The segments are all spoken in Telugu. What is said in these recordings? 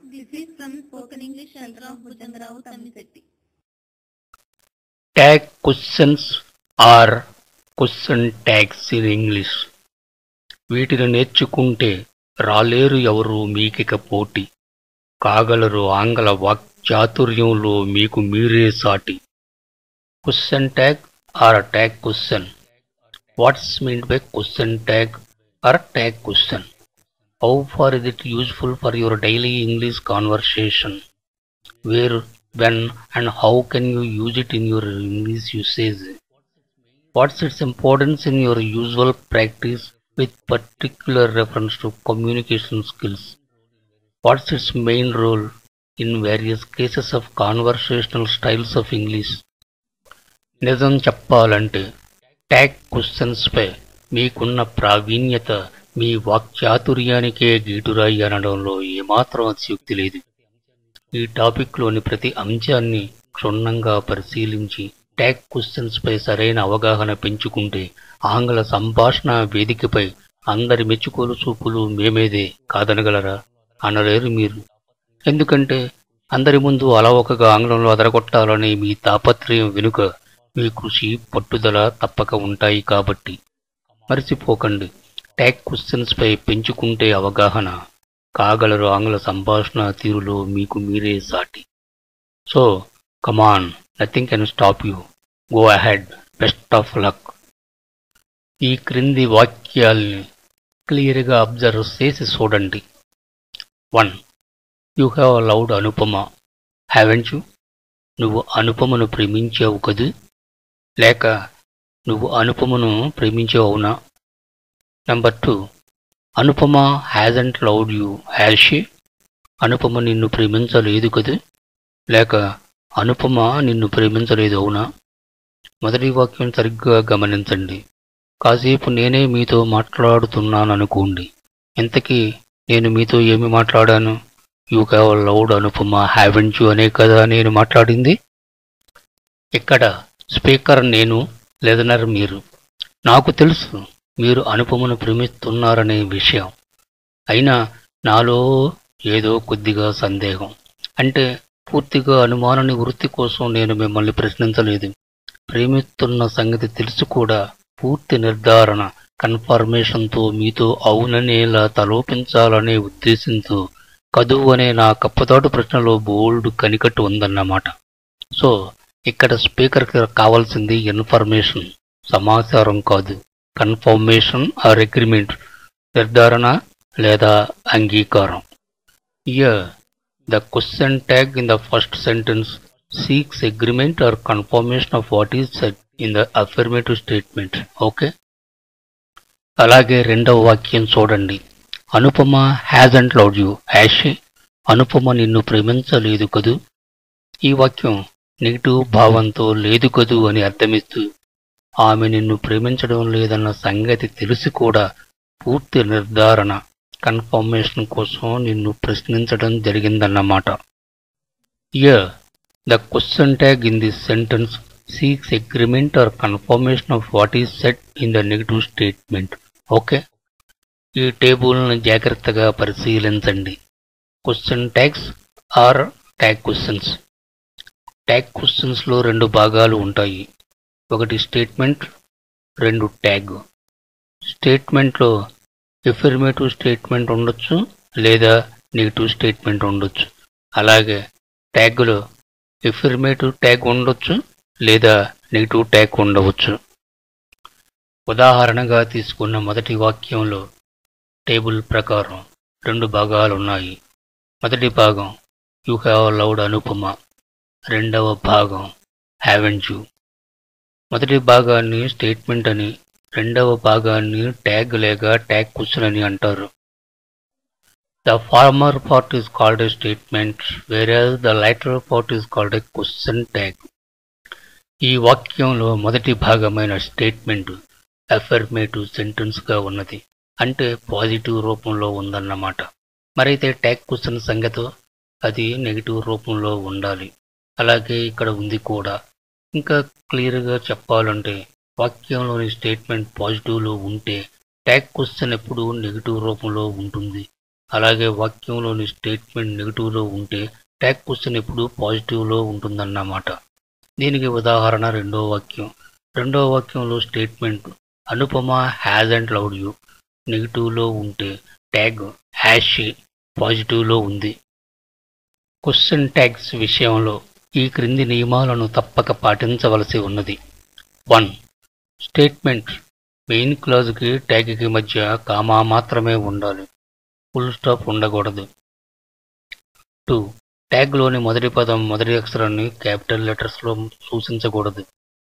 This is from Spoken English Center of Bhujangarao, Tamilsetti. Tag questions are question tags in English. వీటిని నేర్చుకుంటే రాలేరు ఎవరు మీకిక పోటీ కాగలరు ఆంగ్ల వాక్చాతుర్యంలో మీకు మీరే సాటి question tag or tag question what's mean by question tag or tag question how far is it useful for your daily English conversation where, when, and how can you use it in your English usage? What's its importance in your usual practice with particular reference to communication skills? What's its main role in various cases of conversational styles of English? నిజం చెప్పాలంటే ట్యాగ్ క్వశ్చన్స్పై మీకున్న ప్రావీణ్యత మీ వాక్చాతుర్యానికే గీటురాయి అనడంలో ఏమాత్రం అతిశయుక్తి లేదు ఈ టాపిక్లోని ప్రతి అంశాన్ని క్షుణ్ణంగా పరిశీలించి ట్యాగ్ క్వశ్చన్స్ పై సరైన అవగాహన పెంచుకుంటే ఆంగ్ల సంభాషణ వేదికపై అందరి మెచ్చుకోలు చూపులు మేమేదే కాదనగలరా అనలేరు మీరు ఎందుకంటే అందరి ముందు అలవోకగా ఆంగ్లంలో అదరగొట్టాలనే మీ తాపత్రయం వెనుక మీ కృషి పట్టుదల తప్పక ఉంటాయి కాబట్టి మరిచిపోకండి ట్యాగ్ క్వశ్చన్స్ పై పెంచుకుంటే అవగాహన కాగలరు ఆంగ్ల సంభాషణ తీరులో మీకు మీరే సాటి so come on nothing can stop you go ahead best of luck ఈ క్రింది వాక్యాల్ని క్లియర్గా అబ్జర్వ్ చేసి చూడండి one you have loved Anupama haven't you నువ్వు అనుపమను ప్రేమించావు కదూ లేక నువ్వు అనుపమను ప్రేమించావు అవునా number two Anupama hasn't loved you has she Anupama నిన్ను ప్రేమించలేదు కదూ లేక అనుపమ నిన్ను ప్రేమించలేదు అవునా మొదటి వాక్యం సరిగ్గా గమనించండి కాసేపు నేనే మీతో మాట్లాడుతున్నాననుకోండి ఇంతకీ నేను మీతో ఏమి మాట్లాడాను you have loved Anupama haven't you అనే కదా నేను మాట్లాడింది ఇక్కడ స్పీకర్ నేను లెజనర్ మీరు నాకు తెలుసు మీరు అనుపమను ప్రేమిస్తున్నారనే విషయం అయినా నాలో ఏదో కొద్దిగా సందేహం అంటే పూర్తిగా అనుమాన నివృత్తి కోసం నేను మిమ్మల్ని ప్రశ్నించలేదు ప్రేమిస్తున్న సంగతి తెలుసు కూడా పూర్తి నిర్ధారణ కన్ఫర్మేషన్తో మీతో అవుననేలా తలోపించాలనే ఉద్దేశంతో కదువు అనే నా కప్పతాటు ప్రశ్నలో బోల్డ్ కనికట్టు ఉందన్నమాట సో ఇక్కడ స్పీకర్కి కావాల్సింది ఇన్ఫర్మేషన్ సమాచారం కాదు కన్ఫర్మేషన్ ఆర్ అగ్రిమెంట్ నిర్ధారణ లేదా అంగీకారం here the question tag in the first sentence seeks agreement or confirmation of what is said in the affirmative statement okay అలాగే రెండవ వాక్యం చూడండి Anupama hasn't loved you has she Anupama నిన్ను ప్రేమించలేదు కదూ ఈ వాక్యం నెగిటివ్ భావంతో లేదు కదూ అని అర్థమిస్తూ ఆమె నిన్ను ప్రేమించడం లేదన్న సంగతి తెలిసి కూడా పూర్తి నిర్ధారణ కన్ఫర్మేషన్ కోసం నిన్ను ప్రశ్నించడం జరిగిందన్నమాట here the question tag in this sentence seeks agreement or confirmation of what is said in the negative statement okay ఈ టేబుల్ను జాగ్రత్తగా పరిశీలించండి question tags or tag questions tag క్వశ్చన్స్లో రెండు భాగాలు ఉంటాయి ఒకటి స్టేట్మెంట్ రెండు ట్యాగ్ స్టేట్మెంట్లో ఎఫర్మేటివ్ స్టేట్మెంట్ ఉండొచ్చు లేదా నెగిటివ్ స్టేట్మెంట్ ఉండొచ్చు అలాగే ట్యాగ్లో ఎఫర్మేటివ్ ట్యాగ్ ఉండొచ్చు లేదా నెగిటివ్ ట్యాగ్ ఉండవచ్చు ఉదాహరణగా తీసుకున్న మొదటి వాక్యంలో టేబుల్ ప్రకారం రెండు భాగాలు ఉన్నాయి మొదటి భాగం యు హ్యావ్ లౌడ్ అనుపమ రెండవ భాగం హ్యావెంట్ యూ మొదటి భాగాన్ని స్టేట్మెంట్ అని రెండవ భాగాన్ని ట్యాగ్ లేక ట్యాగ్ క్వశ్చన్ అని అంటారు the former part is called a statement వేరే the latter part is called a question tag ఈ వాక్యంలో మొదటి భాగమైన స్టేట్మెంట్ అఫర్మేటివ్ సెంటెన్స్గా ఉన్నది అంటే పాజిటివ్ రూపంలో ఉందన్నమాట మరైతే ట్యాగ్ క్వశ్చన్ సంగతో అది నెగిటివ్ రూపంలో ఉండాలి అలాగే ఇక్కడ ఉంది కూడా ఇంకా క్లియర్గా చెప్పాలంటే వాక్యంలోని స్టేట్మెంట్ పాజిటివ్లో ఉంటే ట్యాగ్ క్వశ్చన్ ఎప్పుడు నెగిటివ్ రూపంలో ఉంటుంది అలాగే వాక్యంలోని స్టేట్మెంట్ నెగిటివ్లో ఉంటే ట్యాగ్ క్వశ్చన్ ఎప్పుడు పాజిటివ్లో ఉంటుందన్నమాట దీనికి ఉదాహరణ రెండో వాక్యం రెండో వాక్యంలో statement Anupama hasn't loved you నెగిటివ్లో ఉంటే ట్యాగ్ హ్యాష్ పాజిటివ్లో ఉంది క్వశ్చన్ ట్యాగ్స్ విషయంలో ఈ క్రింది నియమాలను తప్పక పాటించవలసి ఉన్నది వన్ స్టేట్మెంట్ మెయిన్ క్లాజ్కి ట్యాగ్కి మధ్య కామా మాత్రమే ఉండాలి ఫుల్ స్టాప్ ఉండకూడదు టూ ట్యాగ్లోని మొదటి పదం మొదటి అక్షరాన్ని క్యాపిటల్ లెటర్స్లో సూచించకూడదు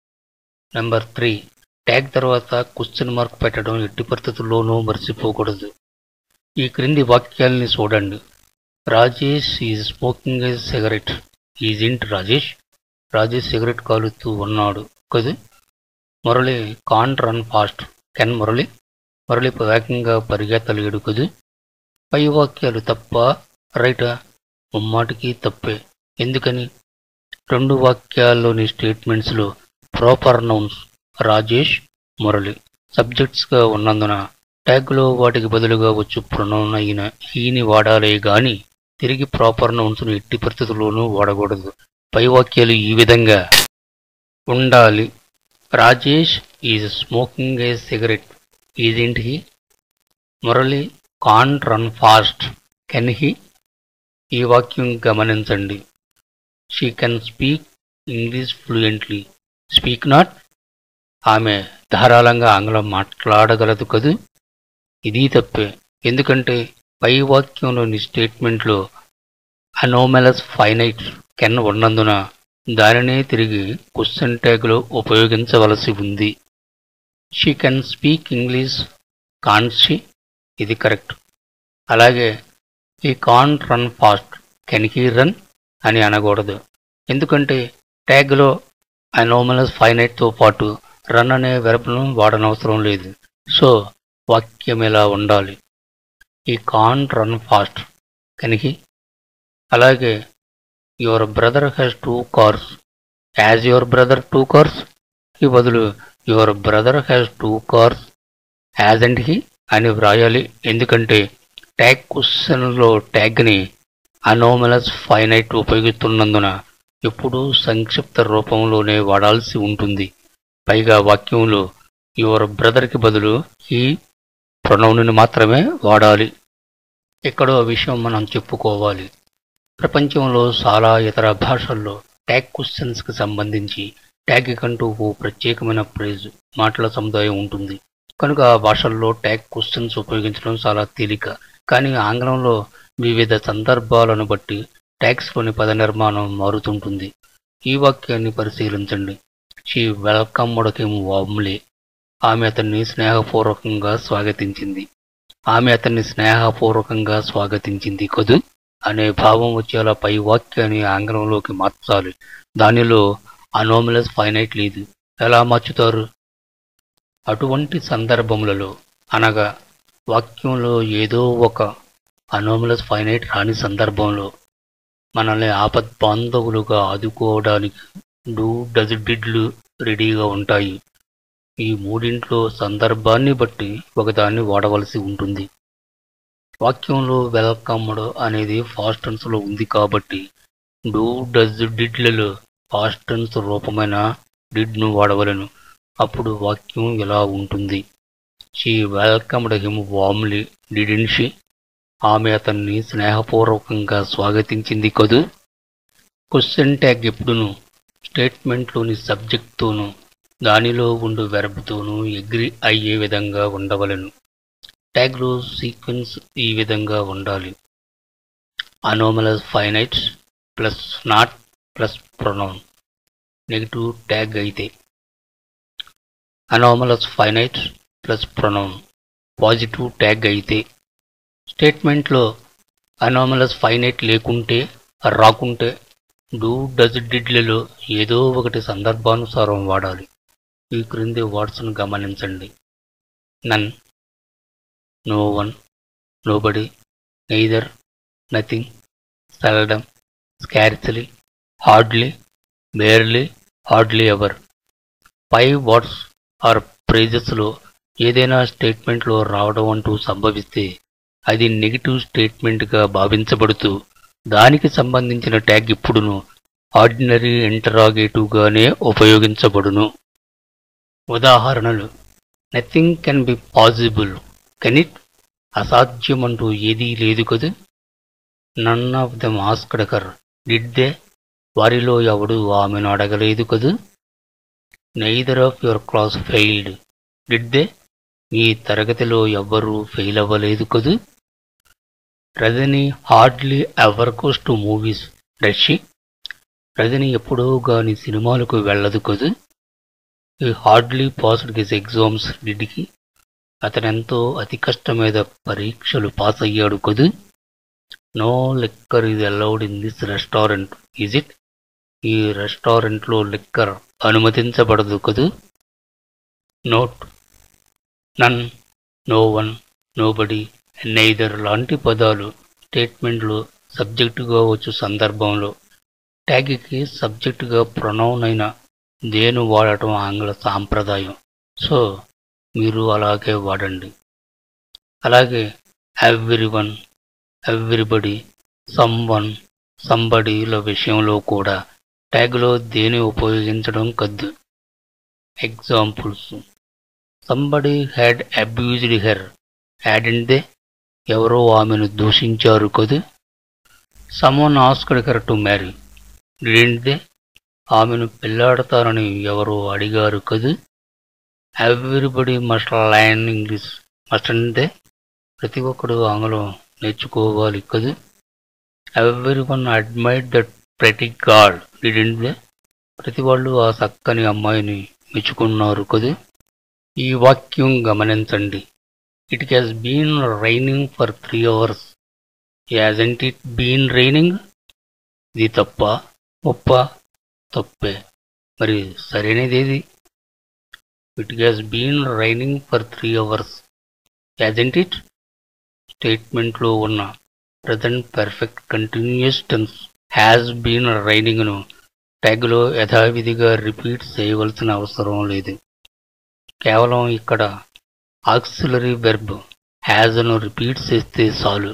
నెంబర్ త్రీ ట్యాగ్ తర్వాత క్వశ్చన్ మార్క్ పెట్టడం ఎట్టి పరిస్థితుల్లోనూ మర్చిపోకూడదు ఈ క్రింది వాక్యాల్ని చూడండి Rajesh is smoking a cigarette isn't Rajesh Rajesh cigarette కాలుతూ ఉన్నాడు కదూ Murali can't run fast can Murali Murali వేగంగా పరిగెత్తలేడు కదూ పై వాక్యాలు తప్ప రైటా ముమ్మాటికి తప్పే ఎందుకని రెండు వాక్యాల్లోని స్టేట్మెంట్స్లో ప్రాపర్ నౌన్స్ రాజేష్ మురళి సబ్జెక్ట్స్గా ఉన్నందున ట్యాగ్లో వాటికి బదులుగా వచ్చు ప్రొనౌన్ అయిన హీని వాడాలే గాని తిరిగి ప్రాపర్ నౌన్స్ను ఎట్టి పరిస్థితుల్లోనూ వాడకూడదు పై వాక్యాలు ఈ విధంగా ఉండాలి Rajesh is smoking a cigarette isn't he Murali can't run fast can he ఈ వాక్యం గమనించండి she can speak English fluently speak not ఆమె ధారాళంగా ఆంగ్లం మాట్లాడగలదు కదూ ఇది తప్పే ఎందుకంటే పై వాక్యంలోని స్టేట్మెంట్లో అనోమెలస్ ఫైనైట్ కెన్ ఉన్నందున దానినే తిరిగి క్వశ్చన్ ట్యాగ్లో ఉపయోగించవలసి ఉంది she can speak English can't she ఇది కరెక్ట్ అలాగే he can't run fast can he run అని అనకూడదు ఎందుకంటే ట్యాగ్లో అనోమలస్ ఫైనైట్తో పాటు రన్ అనే వెరపును వాడనవసరం లేదు సో వాక్యం ఇలా ఉండాలి he can't run fast can he అలాగే your brother has two cars has your brother two cars ఈ బదులు your brother has two cars hasn't he అని వ్రాయాలి ఎందుకంటే ట్యాగ్ క్వశ్చన్లో ట్యాగ్ని అనోమలస్ ఫైనైట్ ఉపయోగిస్తున్నందున ఎప్పుడూ సంక్షిప్త రూపంలోనే వాడాల్సి ఉంటుంది పైగా వాక్యంలో యువర్ బ్రదర్కి బదులు ఈ ప్రొనౌన్ని మాత్రమే వాడాలి ఎక్కడో విషయం మనం చెప్పుకోవాలి ప్రపంచంలో చాలా ఇతర భాషల్లో ట్యాగ్ క్వశ్చన్స్కి సంబంధించి ట్యాగ్ కంటూ ఓ ప్రత్యేకమైన ప్రైజ్ మాటల సముదాయం ఉంటుంది కనుక ఆ భాషల్లో ట్యాగ్ క్వశ్చన్స్ ఉపయోగించడం చాలా తేలిక కానీ ఆంగ్లంలో వివిధ సందర్భాలను బట్టి ట్యాగ్స్లోని పద నిర్మాణం మారుతుంటుంది ఈ వాక్యాన్ని పరిశీలించండి షీ వెల్కమ్డ్ హిమ్ వామ్లీ ఆమె అతన్ని స్నేహపూర్వకంగా స్వాగతించింది ఆమె అతన్ని స్నేహపూర్వకంగా స్వాగతించింది కదూ అనే భావం వచ్చేలా పై వాక్యాన్ని ఆంగ్లంలోకి మార్చాలి దానిలో అనోమలస్ ఫైనైట్ లేదు ఎలా మార్చుతారు అటువంటి సందర్భములలో అనగా వాక్యంలో ఏదో ఒక అనోమలస్ ఫైనైట్ రాని సందర్భంలో మనల్ని ఆపద్ బాంధవులుగా ఆదుకోవడానికి డూ డజ్ డిడ్లు రెడీగా ఉంటాయి ఈ మూడింట్లో సందర్భాన్ని బట్టి ఒకదాన్ని వాడవలసి ఉంటుంది వాక్యంలో వెల్కమ్డ్ అనేది ఫాస్ట్ టెన్స్లో ఉంది కాబట్టి డూ డజ్ డిడ్లలో ఫాస్ట్ టెన్స్ రూపమైన డిడ్ను వాడవలను అప్పుడు వాక్యం ఇలా ఉంటుంది she welcomed him warmly didn't she ఆమె అతన్ని స్నేహపూర్వకంగా స్వాగతించింది కదూ క్వశ్చన్ ట్యాగ్ ఎప్పుడును స్టేట్మెంట్లోని సబ్జెక్ట్తోనూ దానిలో ఉండు వెర్బ్తోనూ ఎగ్రి అయ్యే విధంగా ఉండవలను ట్యాగ్లో సీక్వెన్స్ ఈ విధంగా ఉండాలి anomalous finites plus not plus pronoun negative tag అయితే anomalous finites plus pronoun positive tag అయితే స్టేట్మెంట్లో అనోమలస్ ఫైనైట్ లేకుంటే రాకుంటే డూ డజ్ డిడ్లలో ఏదో ఒకటి సందర్భానుసారం వాడాలి ఈ క్రింది వర్డ్స్ను గమనించండి none no one nobody neither nothing seldom scarcely hardly barely hardly ever పై వర్డ్స్ ఆర్ ప్రైజెస్లో ఏదైనా స్టేట్మెంట్లో రావడం అంటూ సంభవిస్తే అది నెగిటివ్ స్టేట్మెంట్గా భావించబడుతూ దానికి సంబంధించిన ట్యాగ్ ఇప్పుడును ఆర్డినరీ ఇంటరాగేటివ్గానే ఉపయోగించబడును ఉదాహరణలు nothing can be possible can it అసాధ్యమంటూ ఏదీ లేదు కదూ none of them asked her did they వారిలో ఎవడు ఆమెను అడగలేదు కదూ neither of your class failed did they మీ తరగతిలో ఎవ్వరూ ఫెయిల్ అవ్వలేదు కదూ Rajani hardly ever goes to movies does she Rajani ఎప్పుడో గాని సినిమాలకు వెళ్ళదు కదూ he hardly passed his exams did he అతనెంతో అతి కష్టం మీద పరీక్షలు పాస్ అయ్యాడు కదూ no liquor is allowed in this restaurant is it ఈ రెస్టారెంట్లో లిక్కర్ అనుమతించబడదు కదూ note none no one nobody neither లాంటి పదాలు స్టేట్మెంట్లు సబ్జెక్టుగా వచ్చు సందర్భంలో ట్యాగ్కి సబ్జెక్టుగా ప్రొనౌన్ అయిన దేను వాడటం ఆంగ్ల సాంప్రదాయం సో మీరు అలాగే వాడండి అలాగే every one everybody some one సంబడిల విషయంలో కూడా ట్యాగ్లో దేని ఉపయోగించడం కద్దు examples somebody had abused her hadn't they ఎవరో ఆమెను దూషించారు కదూ someone asked her to marry didn't they ఆమెను పెళ్లాడతారని ఎవరో అడిగారు కదూ everybody must learn English must they ప్రతి ఒక్కడు ఆంగ్లం నేర్చుకోవాలి కదూ ఎవ్రీ వన్ అడ్మైడ్ దట్ ప్రతి గాడ్ డిడెంట్ దే ప్రతి వాళ్ళు ఆ చక్కని అమ్మాయిని మెచ్చుకున్నారు కదూ ఈ వాక్యం గమనించండి it has been raining for three hours hasn't it been raining ఇది తప్ప ఒప్ప తప్పే మరి సరైనది ఏది it has been raining for three hours hasn't it స్టేట్మెంట్లో ఉన్న present perfect continuous tense has been రైనింగ్ను ట్యాగ్లో యథావిధిగా రిపీట్ చేయవలసిన అవసరం లేదు కేవలం ఇక్కడ ఆక్సిలరీ వెర్బ్ హ్యాజ్ను రిపీట్ చేస్తే చాలు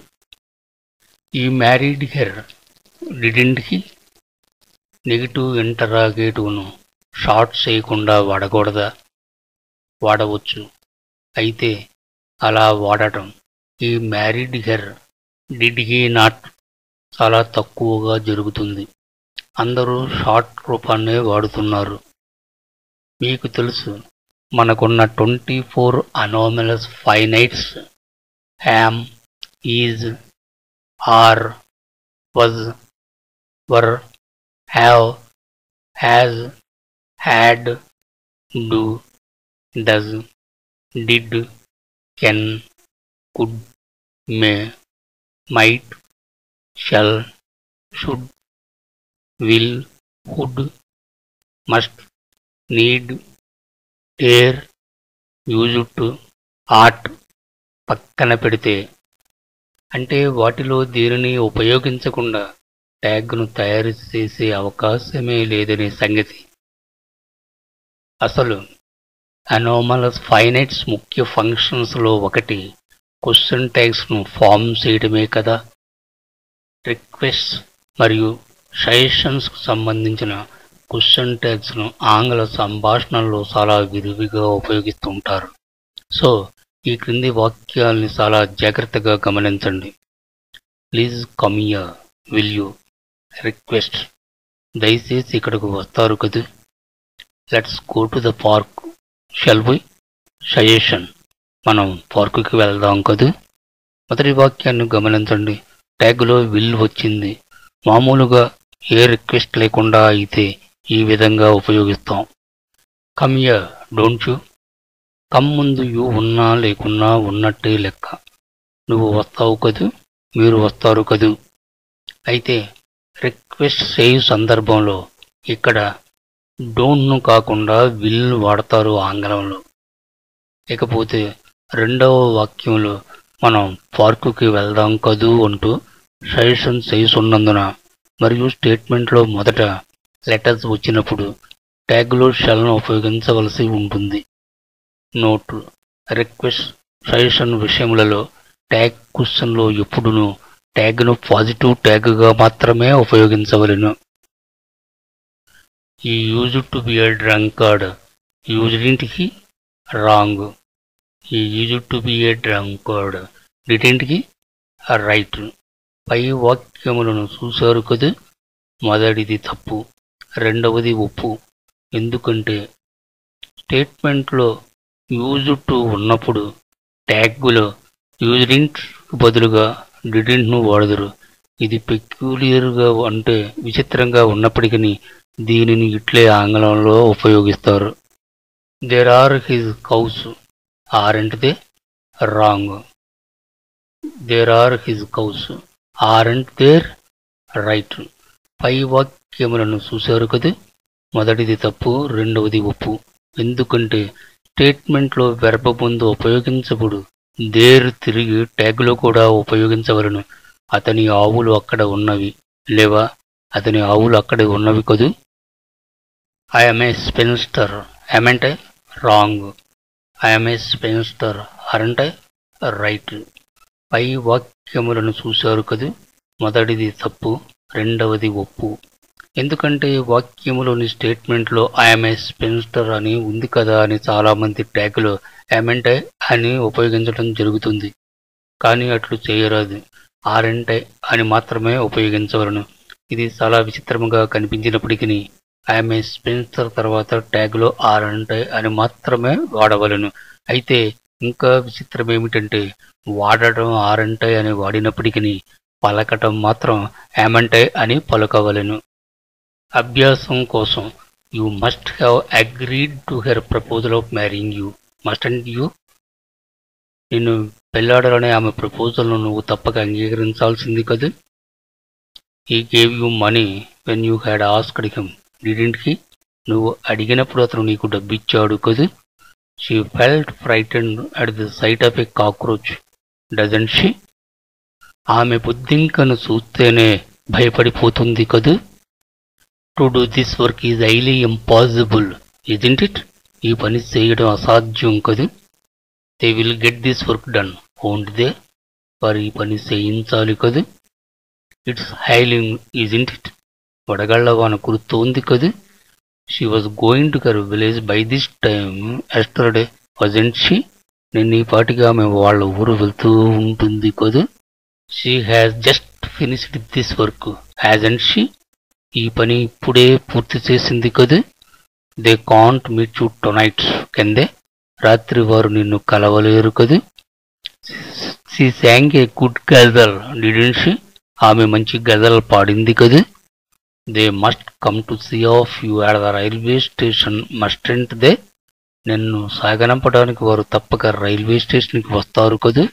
he married her didn't he negative ఇంటరాగేటివ్ను షార్ట్ చేయకుండా వాడకూడదా వాడవచ్చు అయితే అలా వాడటం he married her did he not చాలా తక్కువగా జరుగుతుంది అందరూ షార్ట్ రూపాన్నే వాడుతున్నారు మీకు తెలుసు మనకున్న twenty four anomalous finites am is are was were have has had do does did can could may might shall should will would must need dare use to ought పక్కన పెడితే అంటే వాటిలో దేనిని ఉపయోగించకుండా ట్యాగ్ను తయారు చేసే అవకాశమే లేదనే సంగతి అసలు అనోమలస్ ఫైనైట్స్ ముఖ్య ఫంక్షన్స్లో ఒకటి క్వశ్చన్ ట్యాగ్స్ను ఫామ్ చేయడమే కదా రిక్వెస్ట్ మరియు సజెషన్స్కు సంబంధించిన క్వశ్చన్ ట్యాగ్స్ను ఆంగ్ల సంభాషణల్లో చాలా విరివిగా ఉపయోగిస్తుంటారు సో ఈ క్రింది వాక్యాల్ని చాలా జాగ్రత్తగా గమనించండి please come here will you request దయచేసి ఇక్కడకు వస్తారు కదూ let's go to the park shall we suggestion మనం పార్కుకి వెళ్దాం కదూ మొదటి వాక్యాన్ని గమనించండి ట్యాగ్లో విల్ వచ్చింది మామూలుగా ఏ రిక్వెస్ట్ లేకుండా అయితే ఈ విధంగా ఉపయోగిస్తాం come here don't you come ముందు యూ ఉన్నా లేకున్నా ఉన్నట్టే లెక్క నువ్వు వస్తావు కదూ మీరు వస్తారు కదూ అయితే రిక్వెస్ట్ చేయు సందర్భంలో ఇక్కడ డోంట్ను కాకుండా విల్ వాడతారు ఆంగ్లంలో ఇకపోతే రెండవ వాక్యంలో మనం పార్కుకి వెళ్దాం కదూ అంటూ సజెషన్ చేస్తున్నందున మరియు స్టేట్మెంట్లో మొదట లెటర్స్ వచ్చినప్పుడు ట్యాగ్లో షెల్ను ఉపయోగించవలసి ఉంటుంది నోట్ రిక్వెస్ట్ సజెషన్ విషయములలో ట్యాగ్ క్వశ్చన్లో ఎప్పుడును ట్యాగ్ను పాజిటివ్ ట్యాగ్గా మాత్రమే ఉపయోగించవలెను he use to be a drunkard usedn't he wrong he use to be a drunkard didn't he right పై వాక్యములను చూశారు కదా మొదటిది తప్పు రెండవది ఒప్పు ఎందుకంటే స్టేట్మెంట్లో యూజ్ టు ఉన్నప్పుడు ట్యాగ్లో యూజ్డింట్ బదులుగా డిడెంట్ను వాడదురు ఇది పెక్యులియర్గా అంటే విచిత్రంగా ఉన్నప్పటికీ దీనిని ఇట్లే ఆంగ్లంలో ఉపయోగిస్తారు there are his cows aren't they wrong there are his cows aren't there right పై వాక్యములను చూశారు కదా మొదటిది తప్పు రెండవది ఒప్పు ఎందుకంటే స్టేట్మెంట్లో వెర్బ ముందు ఉపయోగించబడు దేర్ తిరిగి ట్యాగ్లో కూడా ఉపయోగించవలను అతని ఆవులు అక్కడ ఉన్నవి లేవా అతని ఆవులు అక్కడ ఉన్నవి కదూ I'm a spinster amn't I wrong I'm a spinster aren't I right పై వాక్యములను చూశారు కదూ మొదటిది తప్పు రెండవది ఒప్పు ఎందుకంటే వాక్యములోని స్టేట్మెంట్లో ఐఎమ్ ఏ స్పెన్స్టర్ అని ఉంది కదా అని చాలామంది ట్యాగ్లో ఏమంటే అని ఉపయోగించడం జరుగుతుంది కానీ అట్లు చేయరాదు ఆరంటే అని మాత్రమే ఉపయోగించవలను ఇది చాలా విచిత్రముగా కనిపించినప్పటికీ ఐఎమ్ ఏ స్పెన్సర్ తర్వాత ట్యాగ్లో ఆరంటే అని మాత్రమే వాడవలను అయితే ఇంకా విచిత్రం ఏమిటంటే వాడటం ఆరంటే అని వాడినప్పటికీ పలకటం మాత్రం ఏమంటే అని పలకవలెను అభ్యాసం కోసం you must have agreed to her proposal of marrying you mustn't you నిన్ను పెళ్ళాడాలనే ఆమె ప్రపోజల్ను నువ్వు తప్పక అంగీకరించాల్సింది కదా he gave you money when you had asked him didn't he నువ్వు అడిగినప్పుడు అతను నీకు డబ్బిచ్చాడు కదా she felt frightened at the sight of a cockroach doesn't she ఆమె బుద్ధింకను చూస్తేనే భయపడిపోతుంది కదూ to do this work is highly impossible isn't it ఈ పని చేయడం అసాధ్యం కదూ they will get this work done won't they వారు ఈ పని చేయించాలి కదూ ఇట్స్ హైలింగ్ ఇజింట్ ఇట్ వడగళ్ల వాన కురుతోంది కదూ she was going to her village by this time yesterday wasn't she నిన్న ఈ పాటిగా ఆమె వాళ్ళ ఊరు వెళ్తూ ఉంటుంది కదూ she has just finished this work hasn't she ఈ పని ఇప్పుడే పూర్తి చేసింది కదూ they can't meet you tonight can they రాత్రి వారు నిన్ను కలవలేరు కదూ she sang a good ghazal didn't she ఆమె మంచి గజల్ పాడింది కదూ they must come to see off you at the railway station mustn't they నిన్ను సాగనంపడానికి వారు తప్పక రైల్వే స్టేషన్కి వస్తారు కదూ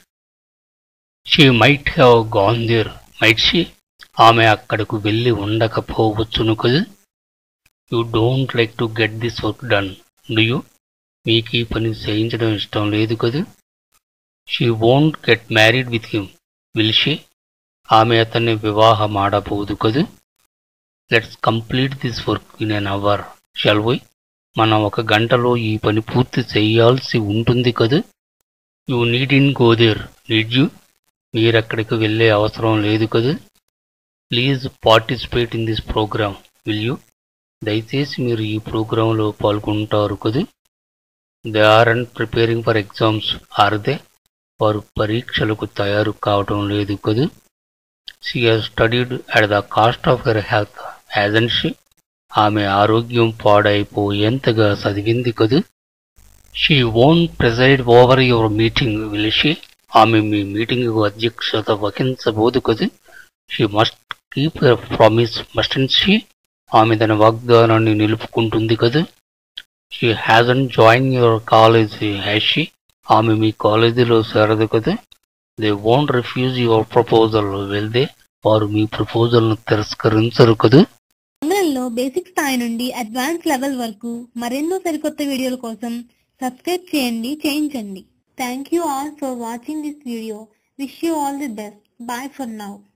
she might have gone there might she ఆమె అక్కడకు వెళ్ళి ఉండకపోవచ్చును కదూ you don't like to get this work done do you మీకు ఈ పని చేయించడం ఇష్టం లేదు కదూ she won't get married with him will she ఆమె అతన్ని వివాహం ఆడబోదు కదూ let's complete this work in an hour shall we మనం ఒక గంటలో ఈ పని పూర్తి చేయాల్సి ఉంటుంది కదూ you needn't go there need you మీరక్కడికి వెళ్ళే అవసరం లేదు కదూ please participate in this programme will you దయచేసి మీరు ఈ ప్రోగ్రాంలో పాల్గొంటారు కదూ they aren't preparing for exams are they వారు పరీక్షలకు తయారు కావటం లేదు కదూ she has studied at the cost of her health hasn't she ఆమె ఆరోగ్యం పాడైపోయేంతగా చదివింది కదూ she won't preside over your meeting will she ఆమె మీ మీటింగ్కు అధ్యక్షత వహించబోదు కదూ she must keep her promise mustn't she ఆమె తన వాగ్దానాన్ని నిలుపుకుంటుంది కదూ she hasn't join your college has she ఆమె మీ కాలేజీలో చేరదు కదా they won't refuse your proposal will they వారు మీ ప్రపోజల్ను తిరస్కరించరు కదా ఆంగ్లంలో బేసిక్ స్థాయి నుండి అడ్వాన్స్ లెవెల్ వరకు మరెన్నో సరికొత్త వీడియోల కోసం సబ్స్క్రైబ్ చేయండి చేయించండి thank you all for watching this video wish you all the best bye for now